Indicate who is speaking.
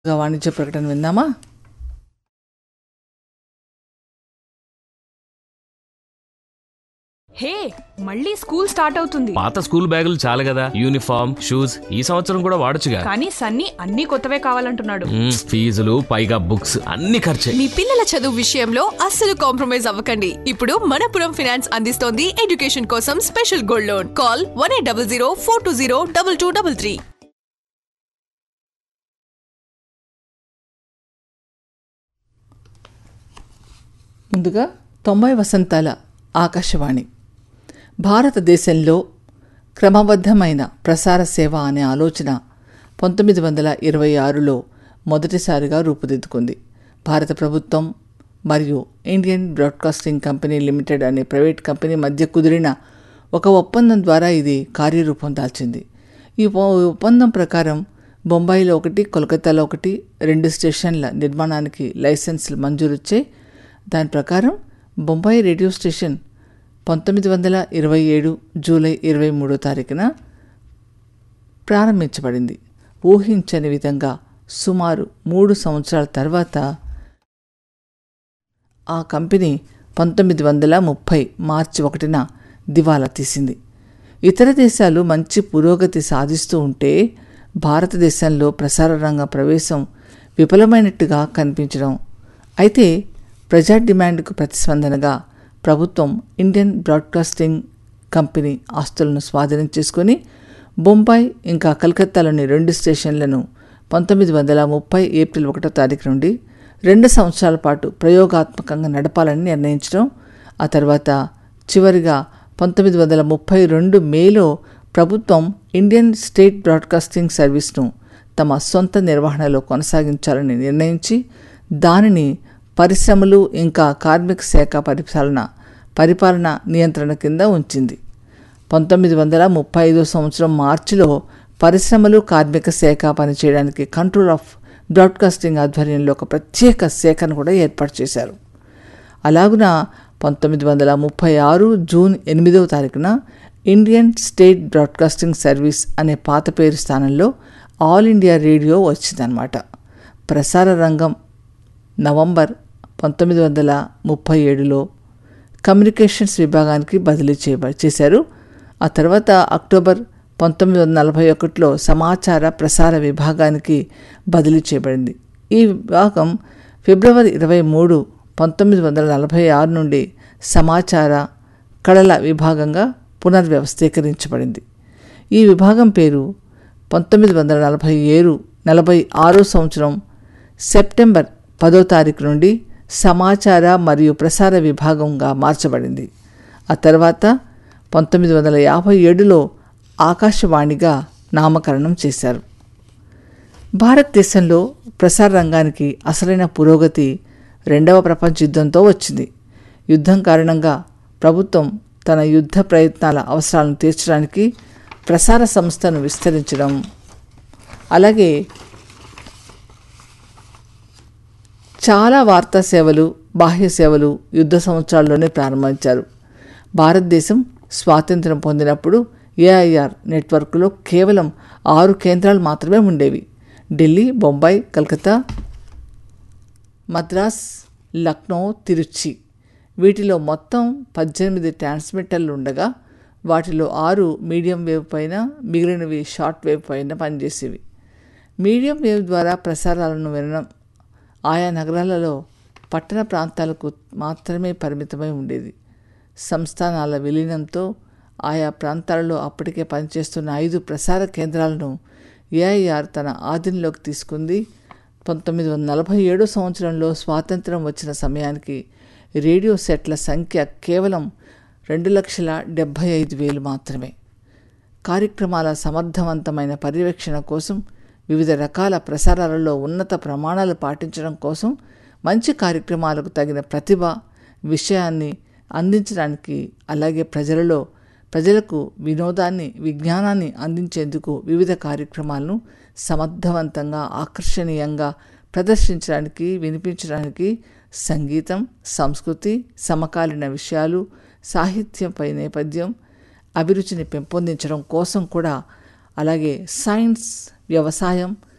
Speaker 1: వాణిజ్య ప్రకటన విందామా
Speaker 2: హే మళ్ళీ స్కూల్ స్టార్ట్ అవుతుంది
Speaker 3: పాత స్కూల్ బ్యాగులు చాలు కదా యూనిఫామ్ షూస్ ఈ సంవత్సరం కూడా వాడొచ్చుగా
Speaker 2: కానీ సన్నీ అన్ని కొత్తవే కావాలంటున్నాడు
Speaker 3: మ్మ్, ఫీజులు పైగా బుక్స్ అన్ని ఖర్చే
Speaker 4: మీ పిల్లల చదువు విషయంలో అస్సలు కాంప్రమైజ్ అవ్వకండి ఇప్పుడు మనపురం ఫినాన్స్ అందిస్తోంది ఎడ్యుకేషన్ కోసం special gold loan call one eight double zero four two zero double two double three
Speaker 1: ముందుగా తొంభై వసంతాల ఆకాశవాణి భారతదేశంలో క్రమబద్ధమైన ప్రసార సేవ అనే ఆలోచన పంతొమ్మిది వందల ఇరవై ఆరులో మొదటిసారిగా రూపుదిద్దుకుంది భారత ప్రభుత్వం మరియు ఇండియన్ బ్రాడ్కాస్టింగ్ కంపెనీ లిమిటెడ్ అనే ప్రైవేట్ కంపెనీ మధ్య కుదిరిన ఒక ఒప్పందం ద్వారా ఇది కార్యరూపం దాల్చింది ఈ ఒ- ఒప్పందం ప్రకారం బొంబాయిలో ఒకటి కోల్కతాలో ఒకటి రెండు స్టేషన్ల నిర్మాణానికి లైసెన్సులు మంజూరిచ్చే దాని ప్రకారం బొంబాయి రేడియో స్టేషన్ పంతొమ్మిది వందల ఇరవై ఏడు జూలై ఇరవై మూడో తారీఖున ప్రారంభించబడింది ఊహించని విధంగా సుమారు మూడు సంవత్సరాల తర్వాత ఆ కంపెనీ పంతొమ్మిది వందల ముప్పై మార్చి ఒకటిన దివాలా తీసింది ఇతర దేశాలు మంచి పురోగతి సాధిస్తూ ఉంటే భారతదేశంలో ప్రసార రంగ ప్రవేశం విఫలమైనట్టుగా కనిపించడం అయితే ప్రజా డిమాండ్కు ప్రతిస్పందనగా ప్రభుత్వం ఇండియన్ బ్రాడ్కాస్టింగ్ కంపెనీ ఆస్తులను స్వాధీనం చేసుకొని బొంబాయి ఇంకా కలకత్తాలోని రెండు స్టేషన్లను పంతొమ్మిది వందల ముప్పై ఏప్రిల్ ఒకటో తారీఖు నుండి రెండు సంవత్సరాల పాటు ప్రయోగాత్మకంగా నడపాలని నిర్ణయించడం ఆ తర్వాత చివరిగా పంతొమ్మిది వందల ముప్పై రెండు మేలో ప్రభుత్వం ఇండియన్ స్టేట్ బ్రాడ్కాస్టింగ్ సర్వీస్ను తమ సొంత నిర్వహణలో కొనసాగించాలని నిర్ణయించి దానిని పరిశ్రమలు ఇంకా కార్మిక శాఖ పరిపాలన పరిపాలన నియంత్రణ కింద ఉంచింది పంతొమ్మిది వందల ముప్పై ఐదో సంవత్సరం మార్చిలో పరిశ్రమలు కార్మిక శాఖ పనిచేయడానికి కంట్రోల్ ఆఫ్ బ్రాడ్కాస్టింగ్ ఆధ్వర్యంలో ఒక ప్రత్యేక శాఖను కూడా ఏర్పాటు చేశారు అలాగున పంతొమ్మిది వందల ముప్పై ఆరు జూన్ ఎనిమిదవ తారీఖున ఇండియన్ స్టేట్ బ్రాడ్కాస్టింగ్ సర్వీస్ అనే పాత పేరు స్థానంలో ఆల్ ఇండియా రేడియో వచ్చిందనమాట ప్రసార రంగం నవంబర్ పంతొమ్మిది వందల ముప్పై ఏడులో కమ్యూనికేషన్స్ విభాగానికి బదిలీ చేయబ చేశారు ఆ తర్వాత అక్టోబర్ పంతొమ్మిది వందల నలభై ఒకటిలో సమాచార ప్రసార విభాగానికి బదిలీ చేయబడింది ఈ విభాగం ఫిబ్రవరి ఇరవై మూడు పంతొమ్మిది వందల నలభై ఆరు నుండి సమాచార కళల విభాగంగా పునర్వ్యవస్థీకరించబడింది ఈ విభాగం పేరు పంతొమ్మిది వందల నలభై ఏడు నలభై ఆరో సంవత్సరం సెప్టెంబర్ పదో తారీఖు నుండి సమాచార మరియు ప్రసార విభాగంగా మార్చబడింది ఆ తర్వాత పంతొమ్మిది వందల యాభై ఏడులో ఆకాశవాణిగా నామకరణం చేశారు భారతదేశంలో ప్రసార రంగానికి అసలైన పురోగతి రెండవ ప్రపంచ యుద్ధంతో వచ్చింది యుద్ధం కారణంగా ప్రభుత్వం తన యుద్ధ ప్రయత్నాల అవసరాలను తీర్చడానికి ప్రసార సంస్థను విస్తరించడం అలాగే చాలా వార్తా సేవలు బాహ్య సేవలు యుద్ధ సంవత్సరాల్లోనే ప్రారంభించారు భారతదేశం స్వాతంత్రం పొందినప్పుడు ఏఐఆర్ నెట్వర్క్లో కేవలం ఆరు కేంద్రాలు మాత్రమే ఉండేవి ఢిల్లీ బొంబాయి కలకత్తా మద్రాస్ లక్నో తిరుచి వీటిలో మొత్తం పద్దెనిమిది ట్రాన్స్మిటర్లు ఉండగా వాటిలో ఆరు మీడియం వేవ్ పైన మిగిలినవి షార్ట్ వేవ్ పైన పనిచేసేవి మీడియం వేవ్ ద్వారా ప్రసారాలను వినడం ఆయా నగరాలలో పట్టణ ప్రాంతాలకు మాత్రమే పరిమితమై ఉండేది సంస్థానాల విలీనంతో ఆయా ప్రాంతాలలో అప్పటికే పనిచేస్తున్న ఐదు ప్రసార కేంద్రాలను ఏఐఆర్ తన ఆధీనంలోకి తీసుకుంది పంతొమ్మిది వందల నలభై ఏడో సంవత్సరంలో స్వాతంత్రం వచ్చిన సమయానికి రేడియో సెట్ల సంఖ్య కేవలం రెండు లక్షల డెబ్భై ఐదు వేలు మాత్రమే కార్యక్రమాల సమర్థవంతమైన పర్యవేక్షణ కోసం వివిధ రకాల ప్రసారాలలో ఉన్నత ప్రమాణాలు పాటించడం కోసం మంచి కార్యక్రమాలకు తగిన ప్రతిభ విషయాన్ని అందించడానికి అలాగే ప్రజలలో ప్రజలకు వినోదాన్ని విజ్ఞానాన్ని అందించేందుకు వివిధ కార్యక్రమాలను సమర్థవంతంగా ఆకర్షణీయంగా ప్రదర్శించడానికి వినిపించడానికి సంగీతం సంస్కృతి సమకాలీన విషయాలు సాహిత్యంపై నేపథ్యం అభిరుచిని పెంపొందించడం కోసం కూడా అలాగే సైన్స్ వ్యవసాయం